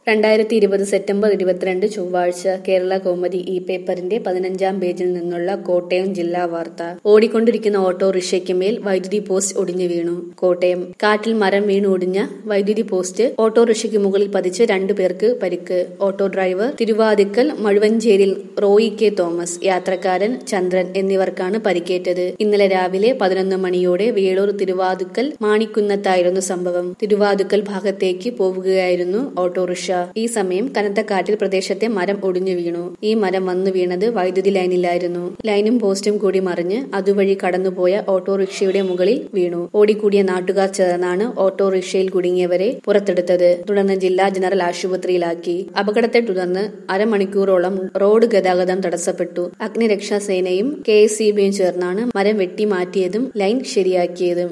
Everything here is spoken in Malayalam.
രണ്ടായിരത്തി ഇരുപത് സെപ്റ്റംബർ ഇരുപത്തിരണ്ട് ചൊവ്വാഴ്ച കേരള കൗമുദി ഇ പേപ്പറിന്റെ പതിനഞ്ചാം പേജിൽ നിന്നുള്ള കോട്ടയം ജില്ലാ വാർത്ത ഓടിക്കൊണ്ടിരിക്കുന്ന ഓട്ടോറിക്ഷയ്ക്ക് മേൽ വൈദ്യുതി പോസ്റ്റ് ഒടിഞ്ഞു വീണു കോട്ടയം കാറ്റിൽ മരം വീണ് ഒടിഞ്ഞ വൈദ്യുതി പോസ്റ്റ് ഓട്ടോറിക്ഷയ്ക്ക് മുകളിൽ പതിച്ച് രണ്ടു പേർക്ക് പരിക്ക് auto driver Thiruvathikkal Mazhuvancheril Roy K Thomas യാത്രക്കാരൻ ചന്ദ്രൻ എന്നിവർക്കാണ് പരിക്കേറ്റത് ഇന്നലെ രാവിലെ പതിനൊന്ന് മണിയോടെ വേളൂർ തിരുവാതുക്കൽ മാണിക്കുന്നത്തായിരുന്നു സംഭവം തിരുവാതുക്കൽ ഭാഗത്തേക്ക് പോവുകയായിരുന്നു ഓട്ടോറിക്ഷ ഈ സമയം കനത്ത കാറ്റിൽ പ്രദേശത്തെ മരം ഒടിഞ്ഞു വീണു ഈ മരം വന്നു വീണത് വൈദ്യുതി ലൈനിലായിരുന്നു ലൈനും പോസ്റ്റും കൂടി മറിഞ്ഞ് അതുവഴി കടന്നുപോയ ഓട്ടോറിക്ഷയുടെ മുകളിൽ വീണു ഓടിക്കൂടിയ നാട്ടുകാർ ചേർന്നാണ് ഓട്ടോറിക്ഷയിൽ കുടുങ്ങിയവരെ പുറത്തെടുത്തത് തുടർന്ന് ജില്ലാ ജനറൽ ആശുപത്രിയിലാക്കി അപകടത്തെ തുടർന്ന് അരമണിക്കൂറോളം റോഡ് ഗതാഗതം തടസ്സപ്പെട്ടു അഗ്നിരക്ഷാ സേനയും കെ എസ് ചേർന്നാണ് മരം വെട്ടി മാറ്റിയതും ലൈൻ ശരിയാക്കിയതും